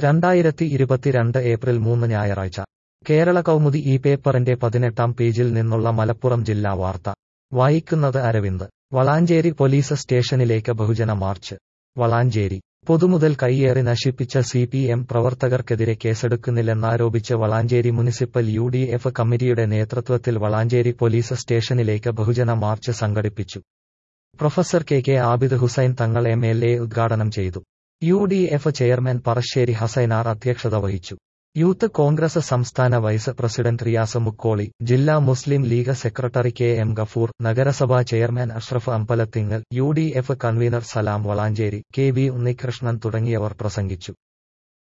രണ്ടായിരത്തി ഇരുപത്തിരണ്ട് ഏപ്രിൽ മൂന്ന് ഞായറാഴ്ച കേരള കൗമുദി ഈ പേപ്പറിന്റെ പതിനെട്ടാം പേജിൽ നിന്നുള്ള മലപ്പുറം ജില്ലാ വാർത്ത വായിക്കുന്നത് അരവിന്ദ് വളാഞ്ചേരി പോലീസ് സ്റ്റേഷനിലേക്ക് ബഹുജന മാർച്ച് വളാഞ്ചേരി പൊതുമുതൽ കൈയേറി നശിപ്പിച്ച സി പി എം പ്രവർത്തകർക്കെതിരെ കേസെടുക്കുന്നില്ലെന്നാരോപിച്ച് Valanchery municipal U D F കമ്മിറ്റിയുടെ നേതൃത്വത്തിൽ വളാഞ്ചേരി പോലീസ് സ്റ്റേഷനിലേക്ക് ബഹുജന മാർച്ച് സംഘടിപ്പിച്ചു professor K K Abid Hussain Thangal M L A ഉദ്ഘാടനം ചെയ്തു U D F chairman Parassery Hassainar അധ്യക്ഷത വഹിച്ചു യൂത്ത് കോൺഗ്രസ് സംസ്ഥാന വൈസ് പ്രസിഡന്റ് റിയാസ് മുക്കോളി ജില്ലാ Muslim League secretary K M Gafoor നഗരസഭാ chairman Ashraf Ambalathingal U D F convener Salam Valanchery K V Unnikrishnan തുടങ്ങിയവർ പ്രസംഗിച്ചു